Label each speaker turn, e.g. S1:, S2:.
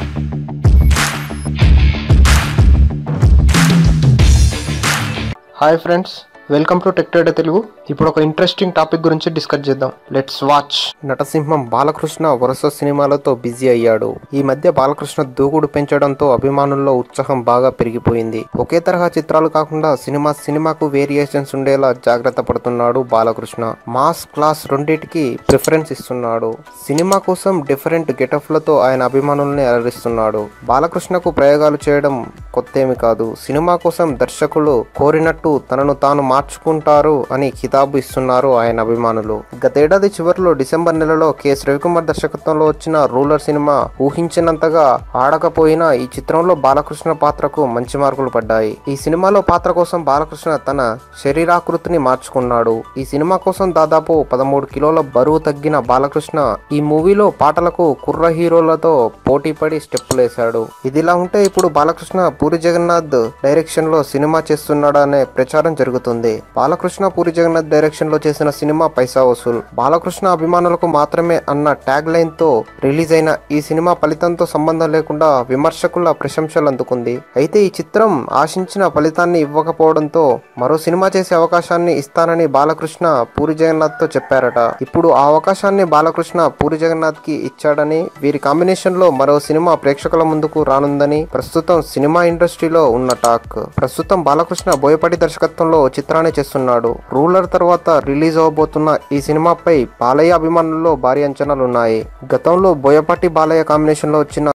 S1: hi friends welcome to tech trader Telugu ఇప్పుడు ఒక interesting topic గురించి డిస్కస్ చేద్దాం లెట్స్ వాచ్ నటసింహం బాలకృష్ణ వరుస సినిమాలతో బిజీ అయ్యాడు ఈ మధ్య బాలకృష్ణ దూకుడు పెంచడంతో అభిమానుల్లో ఉత్సాహం బాగా పెరిగిపోయింది ఒకే తరహా చిత్రాలు కాకుండా సినిమా సినిమాకు వేరియేషన్స్ ఉండేలా జాగ్రత్త పడుతున్నాడు బాలకృష్ణ మాస్ క్లాస్ రెండింటికి ప్రిఫరెన్స్ ఇస్తున్నాడు సినిమా కోసం డిఫరెంట్ గెటఫ్లతో ఆయన అభిమానుల్ని అలరిస్తున్నాడు బాలకృష్ణకు ప్రయోగాలు చేయడం కొత్తేమి కాదు సినిమా కోసం దర్శకులు కోరినట్టు తనను తాను మార్చుకుంటారు అని కితాబు ఇస్తున్నారు ఆయన అభిమానులు గతేడాది చివరిలో డిసెంబర్ నెలలో కెఎస్ రవికుమార్ దర్శకత్వంలో వచ్చిన రూలర్ సినిమా ఊహించినంతగా ఆడకపోయినా ఈ చిత్రంలో బాలకృష్ణ పాత్రకు మంచి మార్కులు పడ్డాయి ఈ సినిమాలో పాత్ర కోసం బాలకృష్ణ తన శరీరాకృతిని మార్చుకున్నాడు ఈ సినిమా కోసం దాదాపు పదమూడు కిలోల బరువు తగ్గిన బాలకృష్ణ ఈ మూవీలో పాటలకు కుర్ర హీరోలతో పోటీపడి స్టెప్పులేశాడు ఇదిలా ఉంటే ఇప్పుడు బాలకృష్ణ పూరి జగన్నాథ్ డైరెక్షన్ లో సినిమా చేస్తున్నాడనే ప్రచారం జరుగుతుంది బాలకృష్ణ పూరి జగన్నాథ్ డైరెక్షన్ లో చేసిన సినిమా పైసా వసూల్ బాలకృష్ణ అభిమానులకు మాత్రమే అన్న ట్యాగ్ లైన్ తో రిలీజ్ అయిన ఈ సినిమా ఫలితంతో సంబంధం లేకుండా విమర్శకుల ప్రశంసలు అందుకుంది అయితే ఈ చిత్రం ఆశించిన ఫలితాన్ని ఇవ్వకపోవడంతో మరో సినిమా చేసే అవకాశాన్ని ఇస్తానని బాలకృష్ణ పూరి జగన్నాథ్ తో చెప్పారట ఇప్పుడు ఆ అవకాశాన్ని బాలకృష్ణ పూరి జగన్నాథ్ కి ఇచ్చాడని వీరి కాంబినేషన్ లో మరో సినిమా ప్రేక్షకుల ముందుకు రానుందని ప్రస్తుతం సినిమా ఇండస్ట్రీలో ఉన్న టాక్ ప్రస్తుతం బాలకృష్ణ బోయపాటి దర్శకత్వంలో ఓ చిత్రాన్ని చేస్తున్నాడు రూలర్ తర్వాత రిలీజ్ అవబోతున్న ఈ సినిమాపై బాలయ్య అభిమానుల్లో భారీ అంచనాలు ఉన్నాయి గతంలో బోయపాటి బాలయ్య కాంబినేషన్ లో వచ్చిన